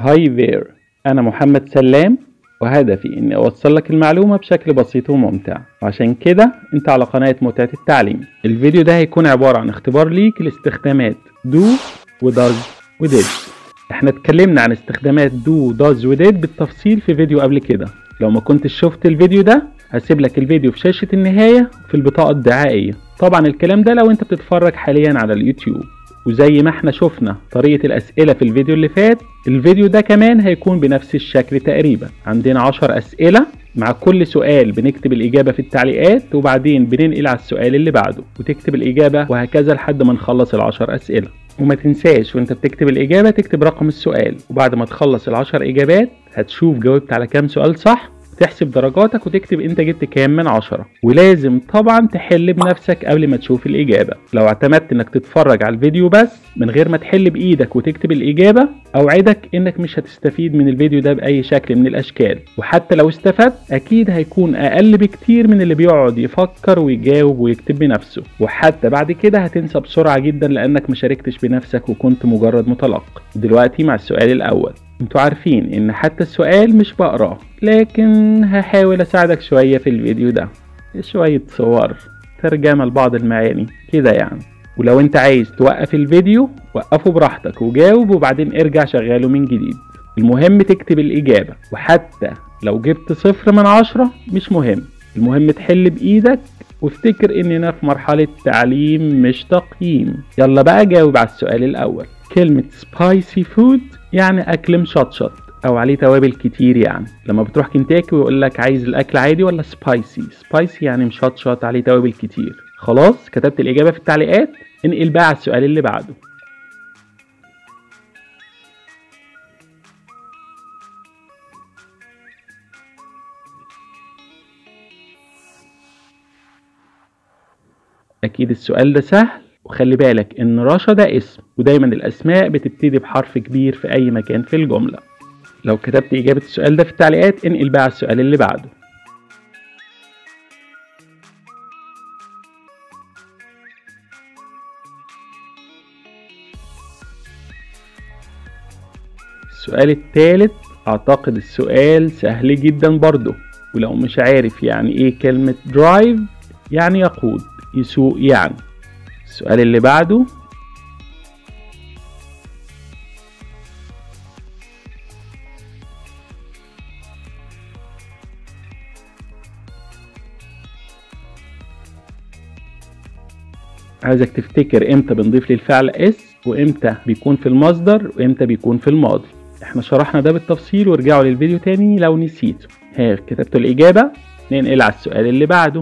هاي there أنا محمد سلام وهدفي إني أوصل لك المعلومة بشكل بسيط وممتع وعشان كده أنت على قناة متعة التعليم الفيديو ده هيكون عبارة عن اختبار ليك لاستخدامات do و does و did احنا اتكلمنا عن استخدامات do does و did بالتفصيل في فيديو قبل كده لو ما كنتش شفت الفيديو ده هسيب لك الفيديو في شاشة النهاية في البطاقة الدعائية طبعا الكلام ده لو انت بتتفرج حاليا على اليوتيوب وزي ما احنا شفنا طريقة الأسئلة في الفيديو اللي فات الفيديو ده كمان هيكون بنفس الشكل تقريبا عندنا عشر أسئلة مع كل سؤال بنكتب الإجابة في التعليقات وبعدين بننقل على السؤال اللي بعده وتكتب الإجابة وهكذا لحد ما نخلص العشر أسئلة وما تنساش وانت بتكتب الإجابة تكتب رقم السؤال وبعد ما تخلص العشر إجابات هتشوف جاوبت على كام سؤال صح تحسب درجاتك وتكتب انت جبت كام من عشرة ولازم طبعا تحل بنفسك قبل ما تشوف الإجابة لو اعتمدت انك تتفرج على الفيديو بس من غير ما تحل بإيدك وتكتب الإجابة أوعدك انك مش هتستفيد من الفيديو ده بأي شكل من الأشكال وحتى لو استفدت أكيد هيكون أقل بكتير من اللي بيقعد يفكر ويجاوب ويكتب بنفسه وحتى بعد كده هتنسى بسرعة جدا لأنك مشاركتش بنفسك وكنت مجرد متلقي دلوقتي مع السؤال الأول انتوا عارفين ان حتى السؤال مش بقراه لكن هحاول اساعدك شوية في الفيديو ده شوية صور ترجمة لبعض المعاني كده يعني ولو انت عايز توقف الفيديو وقفه براحتك وجاوب وبعدين ارجع شغاله من جديد المهم تكتب الإجابة وحتى لو جبت صفر من عشرة مش مهم المهم تحل بإيدك وافتكر اننا في مرحلة تعليم مش تقييم يلا بقى جاوب على السؤال الأول كلمة سبايسي فود يعني أكل مشطشط أو عليه توابل كتير يعني لما بتروح كنتاكي ويقول لك عايز الأكل عادي ولا سبايسي سبايسي يعني مشطشط عليه توابل كتير خلاص كتبت الإجابة في التعليقات انقل بقى على السؤال اللي بعده أكيد السؤال ده سهل وخلي بالك إن رشا ده اسم ودايما الأسماء بتبتدي بحرف كبير في أي مكان في الجملة لو كتبت إجابة السؤال ده في التعليقات انقل بقى على السؤال اللي بعده السؤال الثالث أعتقد السؤال سهل جدا برضه ولو مش عارف يعني إيه كلمة drive يعني يقود يسوق يعني السؤال اللي بعده عايزك تفتكر امتى بنضيف للفعل اس وامتى بيكون في المصدر وامتى بيكون في الماضي احنا شرحنا ده بالتفصيل وارجعوا للفيديو تاني لو نسيتوا ها كتبتوا الإجابة ننقل على السؤال اللي بعده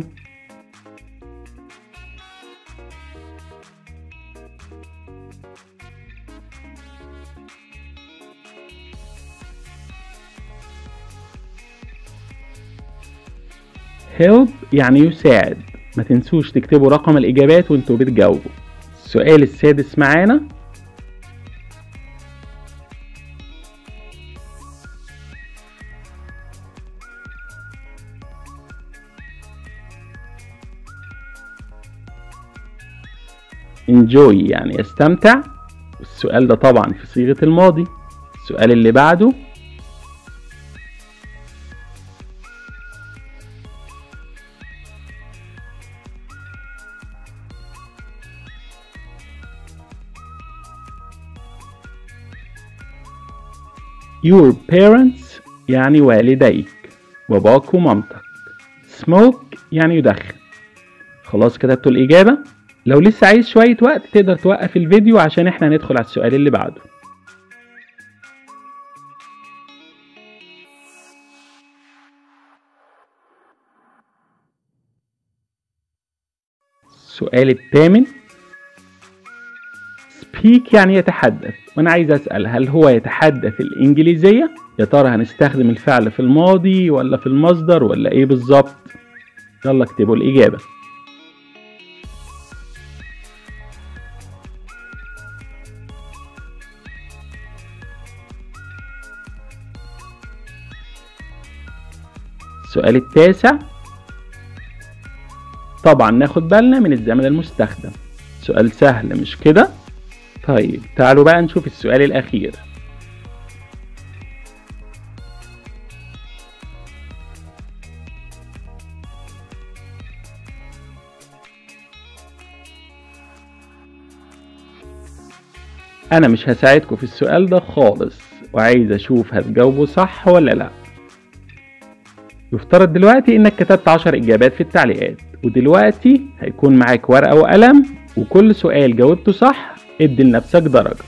help يعني يساعد ما تنسوش تكتبوا رقم الإجابات وانتوا بتجاوبوا السؤال السادس معانا enjoy يعني يستمتع والسؤال ده طبعا في صيغة الماضي السؤال اللي بعده your parents يعني والديك باباك ومامتك smoke يعني يدخن خلاص كتبتوا الإجابة لو لسه عايز شوية وقت تقدر توقف الفيديو عشان احنا ندخل على السؤال اللي بعده السؤال الثامن speak يعني يتحدث وانا عايز اسال هل هو يتحدث الانجليزيه يا ترى هنستخدم الفعل في الماضي ولا في المصدر ولا ايه بالظبط يلا اكتبوا الاجابه السؤال التاسع طبعا ناخد بالنا من الزمن المستخدم سؤال سهل مش كده طيب تعالوا بقى نشوف السؤال الأخير انا مش هساعدكم في السؤال ده خالص وعايز اشوف هتجاوبوا صح ولا لا يفترض دلوقتي انك كتبت 10 اجابات في التعليقات ودلوقتي هيكون معاك ورقة وقلم وكل سؤال جاوبته صح ادي لنفسك درجة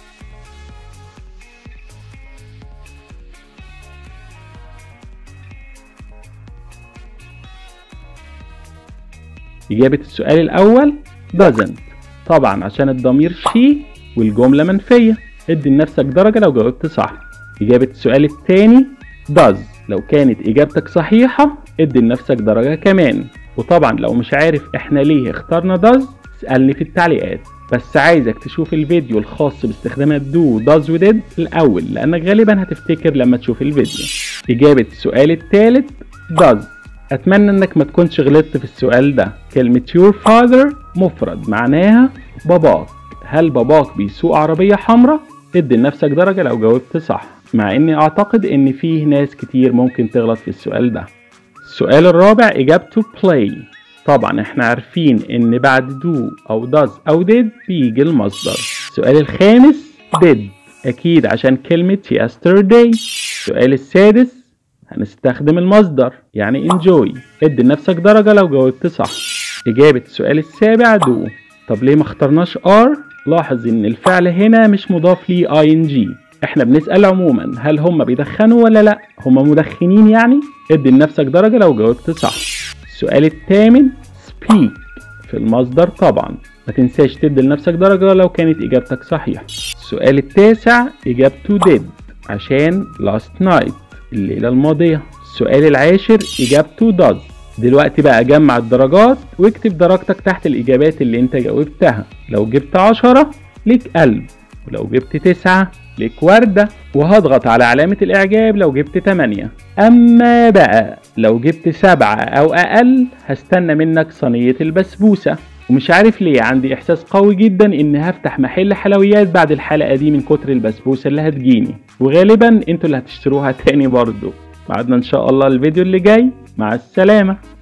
إجابة السؤال الأول doesn't طبعا عشان الضمير she والجملة منفية ادي لنفسك درجة لو جاوبت صح إجابة السؤال الثاني does لو كانت إجابتك صحيحة ادي لنفسك درجة كمان وطبعا لو مش عارف احنا ليه اخترنا does اسألني في التعليقات بس عايزك تشوف الفيديو الخاص باستخدامات do does و did الأول لأنك غالبا هتفتكر لما تشوف الفيديو إجابة السؤال الثالث does أتمنى إنك ما تكونش غلطت في السؤال ده كلمة your father مفرد معناها باباك هل باباك بيسوق عربية حمراء؟ ادي لنفسك درجة لو جاوبت صح مع إني أعتقد إن فيه ناس كتير ممكن تغلط في السؤال ده السؤال الرابع إجابته play طبعا احنا عارفين إن بعد do أو does أو did بيجي المصدر السؤال الخامس did أكيد عشان كلمة yesterday السؤال السادس هنستخدم المصدر يعني enjoy ادي لنفسك درجة لو جاوبت صح إجابة السؤال السابع do طب ليه ما اخترناش are لاحظ ان الفعل هنا مش مضاف ليه ing احنا بنسأل عموما هل هم بيدخنوا ولا لا هم مدخنين يعني ادي لنفسك درجة لو جاوبت صح السؤال الثامن speak في المصدر طبعا ما تنساش تدي لنفسك درجة لو كانت إجابتك صحيحة السؤال التاسع إجابته did عشان last night الليلة الماضية السؤال العاشر إجابته does دلوقتي بقى جمع الدرجات واكتب درجتك تحت الإجابات اللي انت جاوبتها لو جبت عشرة ليك قلب ولو جبت تسعة ليك وردة وهضغط على علامة الإعجاب لو جبت تمانية أما بقى لو جبت سبعة أو أقل هستنى منك صينية البسبوسة ومش عارف ليه عندي إحساس قوي جدا إن هفتح محل حلويات بعد الحلقة دي من كتر البسبوسة اللي هتجيني وغالبا انتوا اللي هتشتروها تاني برضو بعدنا إن شاء الله الفيديو اللي جاي مع السلامة